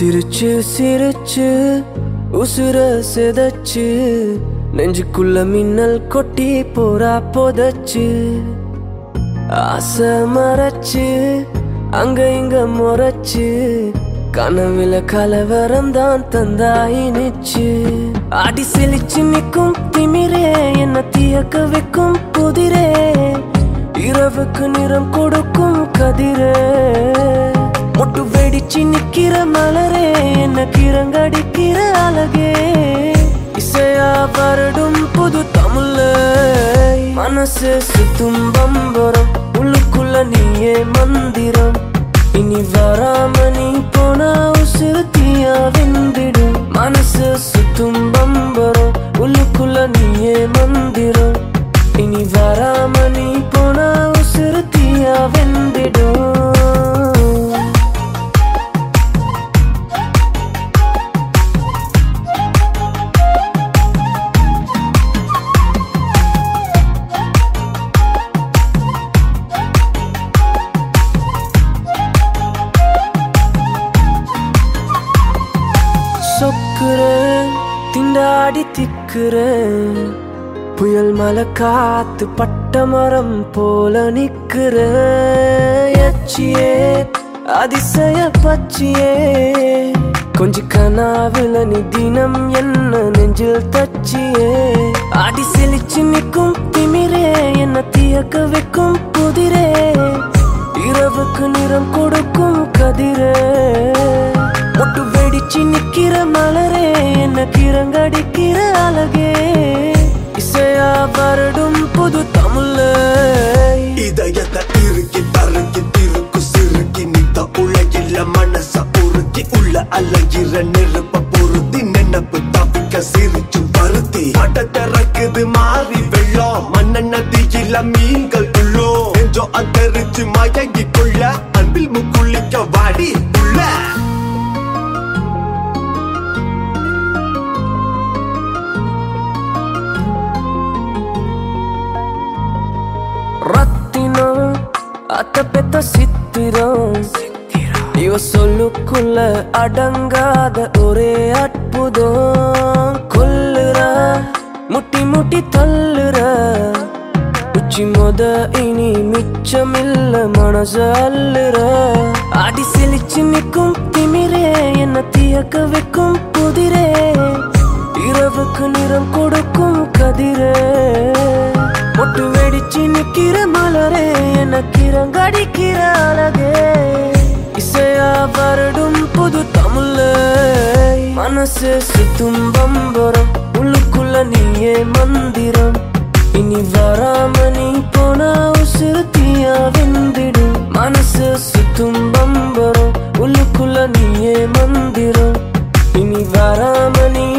சிரிச்சு சிரிச்சு உசுர செதச்சு நெஞ்சுக்குள்ள மின்னல் கொட்டி போரா புதைச்சு ஆசை மறைச்சு அங்க இங்க முறைச்சு கனவுல கலவரம் தான் தந்தாய் நிச்சு அடி செழிச்சு நிக்கும் திமிரே என்ன தீயக்க வைக்கும் புதிரே இரவுக்கு நிறம் கொடுக்கும் கதிரே முட்டு வெடிச்சு நிக்கிற மலரே என்ன கிறங்கடிக்கிற அழகே இசையா வருடும் புது தமிழ மனசு சுத்தும் பம்பரம் உள்ளுக்குள்ள நீயே மந்திரம் இனி வராம நீ போனா உசுறு தீயா வெந்திடும் மனசு சுத்தும் பம்பரம் உள்ளுக்குள்ள நீயே மந்திரம் இனி வராம நீ போனா உசுறு தீயா வெந்திடும் சொக்குறேன் திண்டாடி திக்குறேன் புயல் மலை காத்து பட்ட மரம் போல நிக்கிறேன் எச்சியே அதிசய பச்சியே கொஞ்ச கனாவில நீ தினம் என்ன நெஞ்சில் தச்சியே அடி செழிச்சு நிற்கும் திமிரே என்ன தீயக்க வைக்கும் புதிரே இரவுக்கு நிறம் கொடுக்கும் கதிரே ஒட்டு வெடிச்சு நிக்கிற மலரே என்ன கிறங்கடிக்கிற அழகே இசையா வருடும் புது தமிழ இதயத்தை இறுக்கி தருக்கி திருக்கு சிறுக்கி நித்த உலகில மனச உருக்கி உள்ள அழகிற நெருப்ப பொருத்தி நினப்பு தப்பிக்க சிரிச்சு பருத்தி படத்திறக்குது மாறி வெள்ளம் மண்ண நதியில மீன்கள் உள்ளோ நெஞ்சோ அந்தரிச்சு மயங்கி கொள்ள அன்பில் முக்குளிக்க வாடி உள்ள ரத்தினம் அத்த பெத்த சித்திரம் இவ சொல்லுக்குள்ள அடங்காத ஒரே அற்புதம் கொல்லுற முட்டி முட்டி தள்ளுற உச்சி மொத இனி மிச்சமில்ல மனச அள்ளுற அடி செழிச்சு நிற்கும் திமிரே என்ன தீயக்க வைக்கும் புதிரே இரவுக்கு நிறம் கொடுக்கும் கதிரே ஒட்டு வெடிச்சு நிக்கிற மலரே என்ன கிறங்கடிக்கிற அழகே இசையா வருடும் புது தமிழ மனசு சுத்தும் பம்பரம் உள்ளுக்குள்ள நீயே மந்திரம் இனி வராம நீ போனா உசுறு தீயா வெந்திடும் மனசு சுத்தும் பம்பரம் உள்ளுக்குள்ள நீயே மந்திரம் இனி வராம நீ